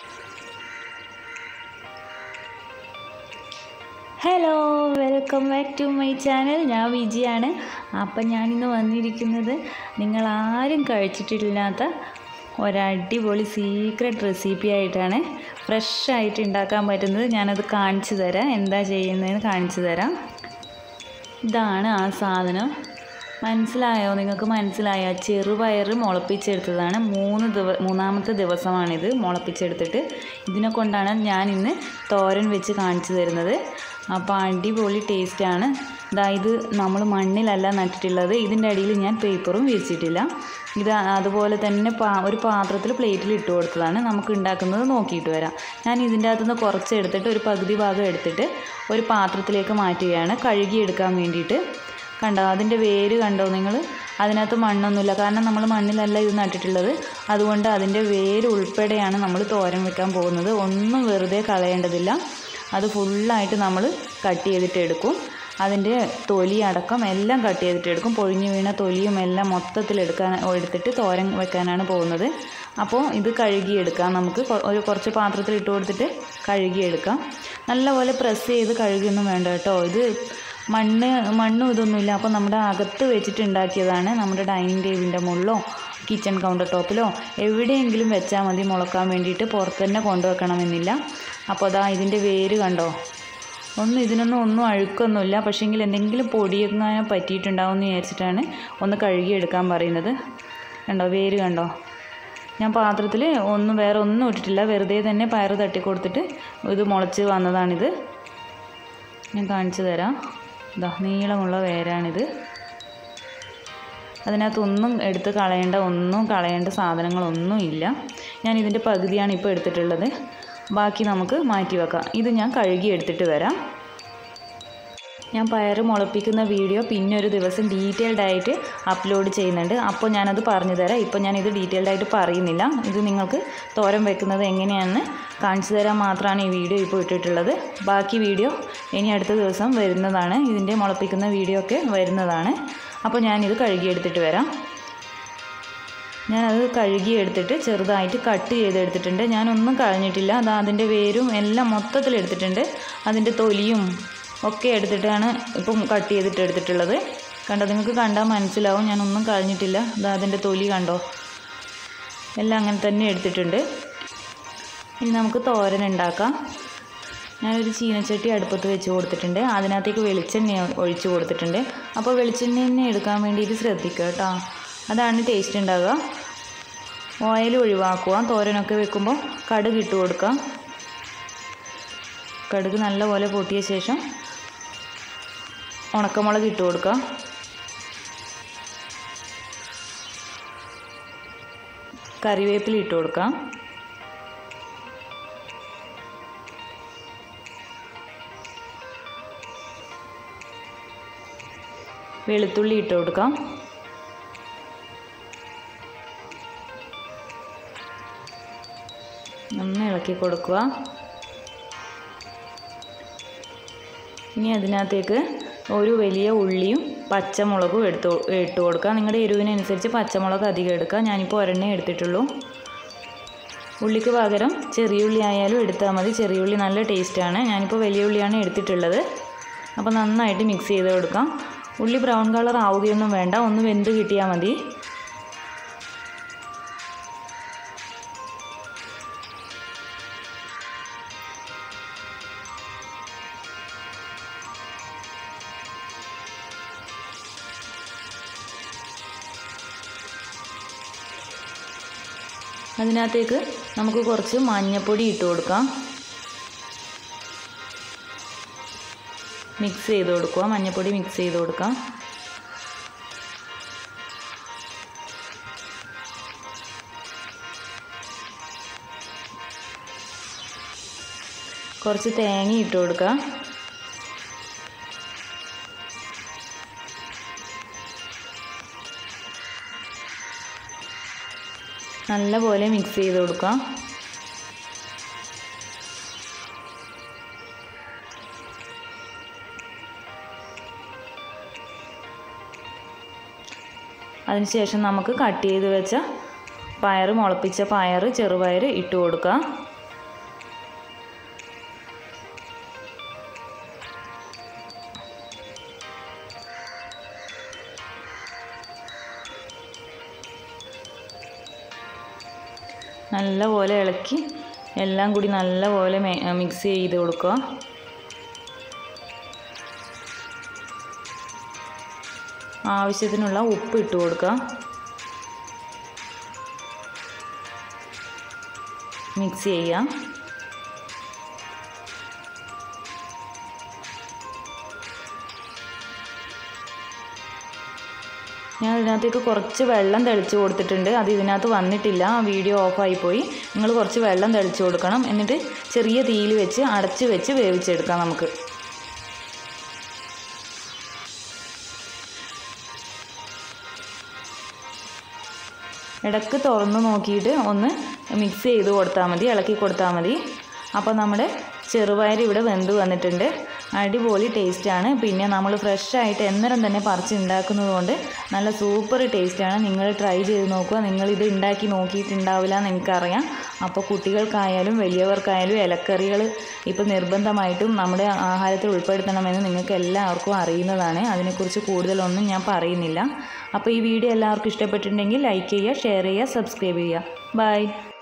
hello welcome back to my channel ഞാൻ വിജിയാണ് അപ്പം ഞാനിന്ന് വന്നിരിക്കുന്നത് നിങ്ങൾ ആരും കഴിച്ചിട്ടില്ലാത്ത ഒരടിപൊളി സീക്രട്ട് റെസിപ്പി ആയിട്ടാണ് ഫ്രഷ് ആയിട്ട് ഉണ്ടാക്കാൻ പറ്റുന്നത് ഞാനത് കാണിച്ചു തരാം എന്താ ചെയ്യുന്നതെന്ന് കാണിച്ചു തരാം ഇതാണ് ആ സാധനം മനസ്സിലായോ നിങ്ങൾക്ക് മനസ്സിലായോ ചെറുപയർ മുളപ്പിച്ചെടുത്തതാണ് മൂന്ന് ദിവ മൂന്നാമത്തെ ദിവസമാണിത് മുളപ്പിച്ചെടുത്തിട്ട് ഇതിനെ കൊണ്ടാണ് ഞാൻ ഇന്ന് തോരൻ വെച്ച് കാണിച്ചു തരുന്നത് അപ്പോൾ അടിപൊളി ടേസ്റ്റാണ് ഇതാ ഇത് നമ്മൾ മണ്ണിലല്ല നട്ടിട്ടുള്ളത് ഇതിൻ്റെ അടിയിൽ ഞാൻ പേപ്പറും വിരിച്ചിട്ടില്ല ഇത് അതുപോലെ തന്നെ പാ ഒരു പാത്രത്തിൽ പ്ലേറ്റിൽ ഇട്ട് കൊടുത്തതാണ് നമുക്ക് ഉണ്ടാക്കുന്നത് നോക്കിയിട്ട് വരാം ഞാൻ ഇതിൻ്റെ അകത്തുനിന്ന് കുറച്ച് എടുത്തിട്ട് ഒരു പകുതി ഭാഗം എടുത്തിട്ട് ഒരു പാത്രത്തിലേക്ക് മാറ്റുകയാണ് കഴുകിയെടുക്കാൻ വേണ്ടിയിട്ട് കണ്ടോ അതിൻ്റെ വേര് കണ്ടോ നിങ്ങൾ അതിനകത്ത് മണ്ണൊന്നുമില്ല കാരണം നമ്മൾ മണ്ണിലല്ല ഇത് നട്ടിട്ടുള്ളത് അതുകൊണ്ട് അതിൻ്റെ വേര് ഉൾപ്പെടെയാണ് നമ്മൾ തോരൻ വെക്കാൻ പോകുന്നത് ഒന്നും വെറുതെ കളയേണ്ടതില്ല അത് ഫുള്ളായിട്ട് നമ്മൾ കട്ട് ചെയ്തിട്ട് എടുക്കും അതിൻ്റെ തൊലി അടക്കം എല്ലാം കട്ട് ചെയ്തിട്ട് എടുക്കും പൊഴിഞ്ഞു വീണ തൊലിയും എല്ലാം മൊത്തത്തിൽ എടുക്കാൻ എടുത്തിട്ട് തോരൻ വെക്കാനാണ് പോകുന്നത് അപ്പോൾ ഇത് കഴുകിയെടുക്കാം നമുക്ക് കൊ- ഒരു കുറച്ച് പാത്രത്തിൽ ഇട്ട് കൊടുത്തിട്ട് കഴുകിയെടുക്കാം നല്ലപോലെ പ്രസ് ചെയ്ത് കഴുകിയൊന്നും വേണ്ട കേട്ടോ ഇത് മണ്ണ് മണ്ണും ഇതൊന്നുമില്ല അപ്പോൾ നമ്മുടെ അകത്ത് വെച്ചിട്ട് ഉണ്ടാക്കിയതാണ് നമ്മുടെ ഡൈനിങ് ടേബിളിൻ്റെ മുകളിലോ കിച്ചൺ കൗണ്ടർ ടോപ്പിലോ എവിടെയെങ്കിലും വെച്ചാൽ മതി മുളക്കാൻ വേണ്ടിയിട്ട് പുറത്ത് തന്നെ കൊണ്ടുവെക്കണമെന്നില്ല അപ്പോൾ അതാ ഇതിൻ്റെ വേര് കണ്ടോ ഒന്നും ഇതിനൊന്നും ഒന്നും അഴുക്കൊന്നുമില്ല പക്ഷേങ്കിൽ എന്തെങ്കിലും പൊടിയൊക്കെ പറ്റിയിട്ടുണ്ടാവും എന്ന് വിചാരിച്ചിട്ടാണ് ഒന്ന് കഴുകിയെടുക്കാൻ പറയുന്നത് കണ്ടോ വേര് കണ്ടോ ഞാൻ പാത്രത്തിൽ ഒന്നും വേറെ ഒന്നും ഇട്ടിട്ടില്ല വെറുതെ തന്നെ പയറ് തട്ടി കൊടുത്തിട്ട് ഇത് മുളച്ച് വന്നതാണിത് ഞാൻ കാണിച്ചു തരാം ഇതാ നീളമുള്ള വേരാണിത് അതിനകത്തൊന്നും എടുത്ത് കളയേണ്ട ഒന്നും കളയേണ്ട സാധനങ്ങളൊന്നും ഇല്ല ഞാൻ ഇതിൻ്റെ പകുതിയാണ് ഇപ്പോൾ എടുത്തിട്ടുള്ളത് ബാക്കി നമുക്ക് മാറ്റി വെക്കാം ഇത് ഞാൻ കഴുകി എടുത്തിട്ട് വരാം ഞാൻ പയർ മുളപ്പിക്കുന്ന വീഡിയോ പിന്നെ ഒരു ദിവസം ഡീറ്റെയിൽഡ് ആയിട്ട് അപ്ലോഡ് ചെയ്യുന്നുണ്ട് അപ്പോൾ ഞാനത് പറഞ്ഞു തരാം ഇപ്പോൾ ഞാനിത് ഡീറ്റെയിൽഡ് ആയിട്ട് പറയുന്നില്ല ഇത് നിങ്ങൾക്ക് തോരൻ വെക്കുന്നത് എങ്ങനെയാണെന്ന് കാണിച്ചു തരാൻ മാത്രമാണ് ഈ വീഡിയോ ഇപ്പോൾ ഇട്ടിട്ടുള്ളത് ബാക്കി വീഡിയോ ഇനി അടുത്ത ദിവസം വരുന്നതാണ് ഇതിൻ്റെ മുളപ്പിക്കുന്ന വീഡിയോ ഒക്കെ വരുന്നതാണ് അപ്പോൾ ഞാനിത് കഴുകിയെടുത്തിട്ട് വരാം ഞാനത് കഴുകിയെടുത്തിട്ട് ചെറുതായിട്ട് കട്ട് ചെയ്തെടുത്തിട്ടുണ്ട് ഞാനൊന്നും കളഞ്ഞിട്ടില്ല അത് അതിൻ്റെ വേരും എല്ലാം മൊത്തത്തിൽ എടുത്തിട്ടുണ്ട് അതിൻ്റെ തൊലിയും ഒക്കെ എടുത്തിട്ടാണ് ഇപ്പം കട്ട് ചെയ്തിട്ട് എടുത്തിട്ടുള്ളത് കണ്ടോ നിങ്ങൾക്ക് കണ്ടാൽ മനസ്സിലാവും ഞാനൊന്നും കളഞ്ഞിട്ടില്ല അത് അതിൻ്റെ തൊലി കണ്ടോ എല്ലാം അങ്ങനെ തന്നെ എടുത്തിട്ടുണ്ട് ഇനി നമുക്ക് തോരൻ ഉണ്ടാക്കാം ഞാനൊരു ചീനച്ചട്ടി അടുപ്പത്ത് വെച്ച് കൊടുത്തിട്ടുണ്ട് അതിനകത്തേക്ക് വെളിച്ചെണ്ണ ഒഴിച്ച് കൊടുത്തിട്ടുണ്ട് അപ്പോൾ വെളിച്ചെണ്ണ തന്നെ എടുക്കാൻ വേണ്ടിയിട്ട് ശ്രദ്ധിക്കുക കേട്ടോ അതാണ് ടേസ്റ്റ് ഉണ്ടാകുക ഓയിൽ ഒഴിവാക്കുക തോരനൊക്കെ വെക്കുമ്പോൾ കടുക് ഇട്ട് കൊടുക്കുക കടുക് നല്ലപോലെ പൊട്ടിയ ശേഷം ഉണക്കമുളക് ഇട്ട് കൊടുക്കുക കറിവേപ്പില ഇട്ട് കൊടുക്കാം വെളുത്തുള്ളി ഇട്ട് കൊടുക്കാം ഒന്ന് ഇളക്കി കൊടുക്കുക ഇനി അതിനകത്തേക്ക് ഒരു വലിയ ഉള്ളിയും പച്ചമുളകും എടുത്ത് ഇട്ട് കൊടുക്കുക നിങ്ങളുടെ എരിവിനനുസരിച്ച് പച്ചമുളക് അധികം എടുക്കുക ഞാനിപ്പോൾ ഒരെണ്ണേ എടുത്തിട്ടുള്ളൂ ഉള്ളിക്ക് പകരം ചെറിയ ഉള്ളി ആയാലും എടുത്താൽ മതി ചെറിയ ഉള്ളി നല്ല ടേസ്റ്റാണ് ഞാനിപ്പോൾ വലിയ ഉള്ളിയാണ് എടുത്തിട്ടുള്ളത് അപ്പോൾ നന്നായിട്ട് മിക്സ് ചെയ്ത് കൊടുക്കാം ഉള്ളി ബ്രൗൺ കളർ ആവുകയൊന്നും വേണ്ട ഒന്ന് വെന്ത് കിട്ടിയാൽ മതി അതിനകത്തേക്ക് നമുക്ക് കുറച്ച് മഞ്ഞൾപ്പൊടി ഇട്ട് കൊടുക്കാം മിക്സ് ചെയ്ത് കൊടുക്കുക മഞ്ഞൾപ്പൊടി മിക്സ് ചെയ്ത് കൊടുക്കാം കുറച്ച് തേങ്ങ ഇട്ട് കൊടുക്കുക നല്ലപോലെ മിക്സ് ചെയ്ത് കൊടുക്കാം അതിനുശേഷം നമുക്ക് കട്ട് ചെയ്ത് വെച്ച പയർ മുളപ്പിച്ച പയർ ചെറുപയർ ഇട്ട് കൊടുക്കാം നല്ലപോലെ ഇളക്കി എല്ലാം കൂടി നല്ലപോലെ മിക്സ് ചെയ്ത് കൊടുക്കുക ആവശ്യത്തിനുള്ള ഉപ്പ് ഇട്ട് കൊടുക്കുക മിക്സ് ചെയ്യാം ഞാൻ ഇതിനകത്തേക്ക് കുറച്ച് വെള്ളം തെളിച്ച് കൊടുത്തിട്ടുണ്ട് അത് ഇതിനകത്ത് വന്നിട്ടില്ല ആ വീഡിയോ ഓഫായി പോയി നിങ്ങൾ കുറച്ച് വെള്ളം തെളിച്ച് കൊടുക്കണം എന്നിട്ട് ചെറിയ തീയിൽ വെച്ച് അടച്ച് വെച്ച് വേവിച്ചെടുക്കാം നമുക്ക് ഇടയ്ക്ക് തുറന്ന് നോക്കിയിട്ട് ഒന്ന് മിക്സ് ചെയ്ത് കൊടുത്താൽ മതി ഇളക്കി കൊടുത്താൽ മതി അപ്പോൾ നമ്മുടെ ചെറുപയർ ഇവിടെ വെന്ത് വന്നിട്ടുണ്ട് അടിപൊളി ടേസ്റ്റാണ് പിന്നെ നമ്മൾ ഫ്രഷ് ആയിട്ട് എന്നേരം തന്നെ പറിച്ച് ഉണ്ടാക്കുന്നത് കൊണ്ട് നല്ല സൂപ്പർ ടേസ്റ്റാണ് നിങ്ങൾ ട്രൈ ചെയ്ത് നോക്കുക നിങ്ങളിത് ഉണ്ടാക്കി നോക്കിയിട്ടുണ്ടാവില്ല എന്ന് എനിക്കറിയാം അപ്പോൾ കുട്ടികൾക്കായാലും വലിയവർക്കായാലും ഇലക്കറികൾ ഇപ്പോൾ നിർബന്ധമായിട്ടും നമ്മുടെ ആഹാരത്തിൽ ഉൾപ്പെടുത്തണമെന്ന് നിങ്ങൾക്ക് എല്ലാവർക്കും അറിയുന്നതാണ് അതിനെക്കുറിച്ച് കൂടുതലൊന്നും ഞാൻ പറയുന്നില്ല അപ്പോൾ ഈ വീഡിയോ എല്ലാവർക്കും ഇഷ്ടപ്പെട്ടിട്ടുണ്ടെങ്കിൽ ലൈക്ക് ചെയ്യുക ഷെയർ ചെയ്യുക സബ്സ്ക്രൈബ് ചെയ്യുക ബൈ